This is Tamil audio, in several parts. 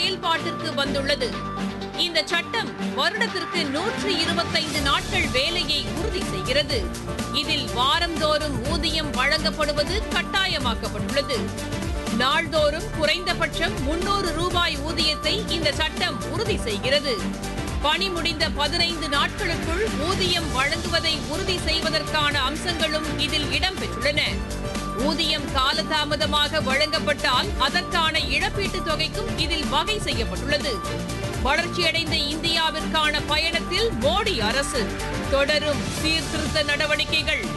செயல்பாட்டிற்கு வந்துள்ளது இந்த சட்டம் வருடத்திற்கு நூற்று இருபத்தைந்து நாட்கள் வேலையை உறுதி செய்கிறது இதில் வாரந்தோறும் ஊதியம் வழங்கப்படுவது கட்டாயமாக்கப்பட்டுள்ளது நாள்தோறும் குறைந்தபட்சம் முன்னூறு ரூபாய் ஊதியத்தை இந்த சட்டம் உறுதி செய்கிறது பணி முடிந்த பதினைந்து நாட்களுக்குள் ஊதியம் வழங்குவதை உறுதி செய்வதற்கான அம்சங்களும் இதில் இடம்பெற்றுள்ளன ஊதியம் காலதாமதமாக வழங்கப்பட்டால் அதற்கான இழப்பீட்டுத் தொகைக்கும் இதில் வகை செய்யப்பட்டுள்ளது வளர்ச்சியடைந்த இந்தியாவிற்கான பயணத்தில் மோடி அரசு தொடரும் சீர்திருத்த நடவடிக்கைகள்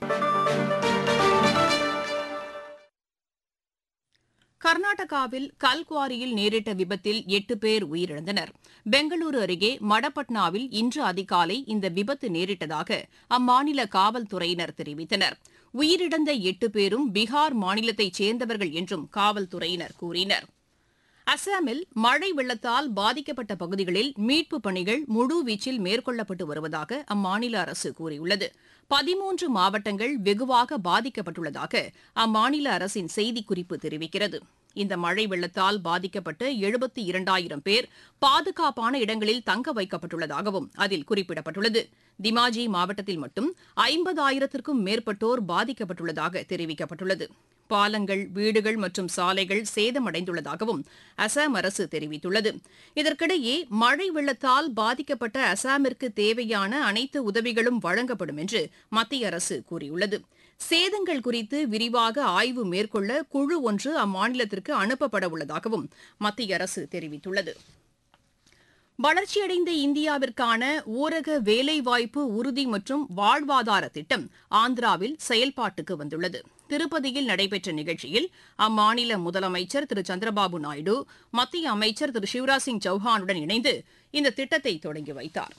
கர்நாடகாவில் கல்குவாரியில் நேரிட்ட விபத்தில் எட்டு பேர் உயிரிழந்தனர் பெங்களூரு அருகே மடப்பட்னாவில் இன்று அதிகாலை இந்த விபத்து நேரிட்டதாக அம்மாநில காவல்துறையினர் தெரிவித்தனர் உயிரிழந்த எட்டு பேரும் பீகார் மாநிலத்தைச் சேர்ந்தவர்கள் என்றும் காவல்துறையினர் கூறினர் அசாமில் மழை வெள்ளத்தால் பாதிக்கப்பட்ட பகுதிகளில் மீட்புப் பணிகள் முழுவீச்சில் மேற்கொள்ளப்பட்டு வருவதாக அம்மாநில அரசு கூறியுள்ளது பதிமூன்று மாவட்டங்கள் வெகுவாக பாதிக்கப்பட்டுள்ளதாக அம்மாநில அரசின் செய்திக்குறிப்பு தெரிவிக்கிறது இந்த மழை வெள்ளத்தால் பாதிக்கப்பட்ட எழுபத்தி இரண்டாயிரம் பேர் பாதுகாப்பான இடங்களில் தங்க வைக்கப்பட்டுள்ளதாகவும் அதில் குறிப்பிடப்பட்டுள்ளது திமாஜி மாவட்டத்தில் மட்டும் ஐம்பதாயிரத்திற்கும் மேற்பட்டோர் பாதிக்கப்பட்டுள்ளதாக தெரிவிக்கப்பட்டுள்ளது பாலங்கள் வீடுகள் மற்றும் சாலைகள் சேதமடைந்துள்ளதாகவும் அசாம் அரசு தெரிவித்துள்ளது இதற்கிடையே மழை வெள்ளத்தால் பாதிக்கப்பட்ட அசாமிற்கு தேவையான அனைத்து உதவிகளும் வழங்கப்படும் என்று மத்திய அரசு கூறியுள்ளது சேதங்கள் குறித்து விரிவாக ஆய்வு மேற்கொள்ள குழு ஒன்று அம்மாநிலத்திற்கு அனுப்பப்பட உள்ளதாகவும் மத்திய அரசு தெரிவித்துள்ளது வளர்ச்சியடைந்த இந்தியாவிற்கான ஊரக வேலைவாய்ப்பு உறுதி மற்றும் வாழ்வாதார திட்டம் ஆந்திராவில் செயல்பாட்டுக்கு வந்துள்ளது திருப்பதியில் நடைபெற்ற நிகழ்ச்சியில் அம்மாநில முதலமைச்சர் திரு சந்திரபாபு நாயுடு மத்திய அமைச்சர் திரு சிவராஜ் சிங் சௌஹானுடன் இணைந்து இந்த திட்டத்தை தொடங்கி வைத்தார்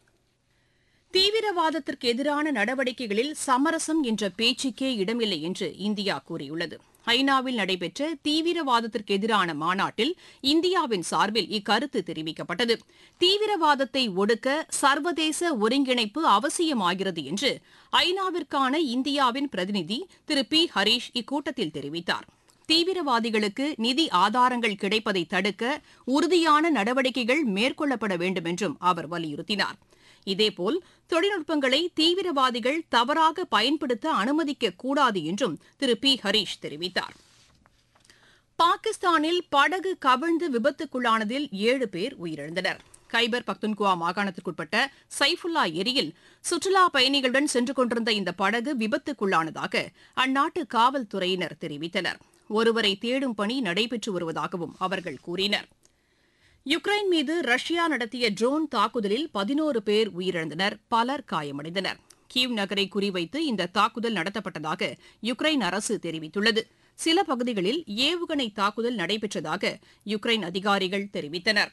தீவிரவாதத்திற்கு எதிரான நடவடிக்கைகளில் சமரசம் என்ற பேச்சுக்கே இடமில்லை என்று இந்தியா கூறியுள்ளது ஐநாவில் நடைபெற்ற தீவிரவாதத்திற்கு எதிரான மாநாட்டில் இந்தியாவின் சார்பில் இக்கருத்து தெரிவிக்கப்பட்டது தீவிரவாதத்தை ஒடுக்க சர்வதேச ஒருங்கிணைப்பு அவசியமாகிறது என்று ஐநாவிற்கான இந்தியாவின் பிரதிநிதி திரு பி ஹரீஷ் இக்கூட்டத்தில் தெரிவித்தார் தீவிரவாதிகளுக்கு நிதி ஆதாரங்கள் கிடைப்பதை தடுக்க உறுதியான நடவடிக்கைகள் மேற்கொள்ளப்பட வேண்டும் என்றும் அவர் வலியுறுத்தினார் இதேபோல் தொழில்நுட்பங்களை தீவிரவாதிகள் தவறாக பயன்படுத்த அனுமதிக்க கூடாது என்றும் திரு பி ஹரீஷ் தெரிவித்தார் பாகிஸ்தானில் படகு கவிழ்ந்து விபத்துக்குள்ளானதில் ஏழு பேர் உயிரிழந்தனர் கைபர் பக்துன்குவா மாகாணத்திற்குட்பட்ட சைஃபுல்லா ஏரியில் சுற்றுலா பயணிகளுடன் சென்று கொண்டிருந்த இந்த படகு விபத்துக்குள்ளானதாக அந்நாட்டு காவல்துறையினர் தெரிவித்தனர் ஒருவரை தேடும் பணி நடைபெற்று வருவதாகவும் அவர்கள் கூறினர் யுக்ரைன் மீது ரஷ்யா நடத்திய ட்ரோன் தாக்குதலில் பதினோரு பேர் உயிரிழந்தனர் பலர் காயமடைந்தனர் கீவ் நகரை குறிவைத்து இந்த தாக்குதல் நடத்தப்பட்டதாக யுக்ரைன் அரசு தெரிவித்துள்ளது சில பகுதிகளில் ஏவுகணை தாக்குதல் நடைபெற்றதாக யுக்ரைன் அதிகாரிகள் தெரிவித்தனர்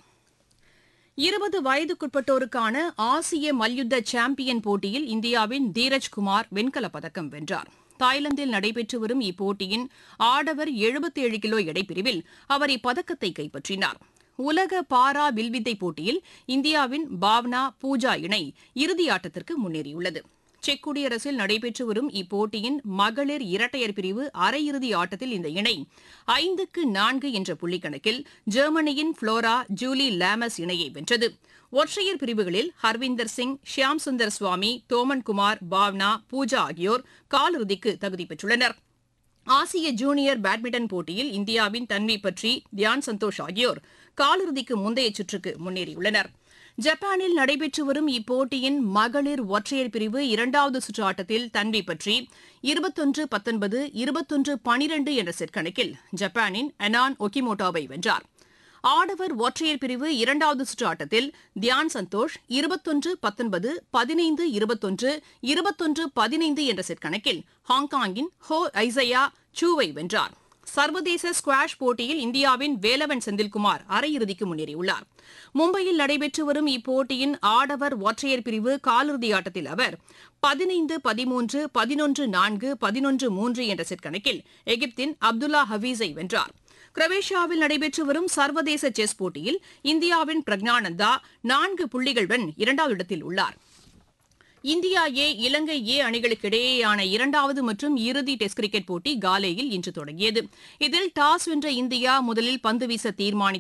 இருபது வயதுக்குட்பட்டோருக்கான ஆசிய மல்யுத்த சாம்பியன் போட்டியில் இந்தியாவின் தீரஜ் குமார் வெண்கலப் பதக்கம் வென்றார் தாய்லாந்தில் நடைபெற்று வரும் இப்போட்டியின் ஆடவர் எழுபத்தேழு கிலோ எடைப்பிரிவில் அவர் இப்பதக்கத்தை கைப்பற்றினார் உலக பாரா வில்வித்தை போட்டியில் இந்தியாவின் பாவ்னா பூஜா இணை இறுதியாட்டத்திற்கு முன்னேறியுள்ளது செக் குடியரசில் நடைபெற்று வரும் இப்போட்டியின் மகளிர் இரட்டையர் பிரிவு அரையிறுதி ஆட்டத்தில் இந்த இணை ஐந்துக்கு நான்கு என்ற புள்ளிக்கணக்கில் ஜெர்மனியின் புளோரா ஜூலி லாமஸ் இணையை வென்றது ஒற்றையர் பிரிவுகளில் ஹர்விந்தர் சிங் ஷியாம் சுந்தர் சுவாமி தோமன் குமார் பாவ்னா பூஜா ஆகியோர் காலிறுதிக்கு தகுதி பெற்றுள்ளனர் ஆசிய ஜூனியர் பேட்மிண்டன் போட்டியில் இந்தியாவின் தன்வி பற்றி தியான் சந்தோஷ் ஆகியோர் காலிறுதிக்கு முந்தைய சுற்றுக்கு முன்னேறியுள்ளனர் ஜப்பானில் நடைபெற்று வரும் இப்போட்டியின் மகளிர் ஒற்றையர் பிரிவு இரண்டாவது சுற்று ஆட்டத்தில் தன்வி பற்றி இருபத்தொன்று பத்தொன்பது இருபத்தொன்று பனிரெண்டு என்ற செட் கணக்கில் ஜப்பானின் அனான் ஒகிமோட்டோவை வென்றார் ஆடவர் ஒற்றையர் பிரிவு இரண்டாவது சுற்று ஆட்டத்தில் தியான் சந்தோஷ் இருபத்தொன்று பத்தொன்பது பதினைந்து இருபத்தொன்று இருபத்தொன்று பதினைந்து என்ற செட் கணக்கில் ஹாங்காங்கின் ஹோ ஐசையா சூவை வென்றார் சர்வதேச ஸ்குவாஷ் போட்டியில் இந்தியாவின் வேலவன் செந்தில்குமார் அரையிறுதிக்கு முன்னேறியுள்ளார் மும்பையில் நடைபெற்று வரும் இப்போட்டியின் ஆடவர் ஒற்றையர் பிரிவு காலிறுதி ஆட்டத்தில் அவர் பதினைந்து பதிமூன்று பதினொன்று நான்கு பதினொன்று மூன்று என்ற செட் கணக்கில் எகிப்தின் அப்துல்லா ஹபீஸை வென்றார் குரோவேஷியாவில் நடைபெற்று வரும் சர்வதேச செஸ் போட்டியில் இந்தியாவின் பிரக்ஞானந்தா நான்கு புள்ளிகளுடன் இரண்டாவது இடத்தில் உள்ளார் இந்தியா ஏ இலங்கை ஏ அணிகளுக்கு இடையேயான இரண்டாவது மற்றும் இறுதி டெஸ்ட் கிரிக்கெட் போட்டி காலேயில் இன்று தொடங்கியது இதில் டாஸ் வென்ற இந்தியா முதலில் பந்து வீச தீர்மானித்து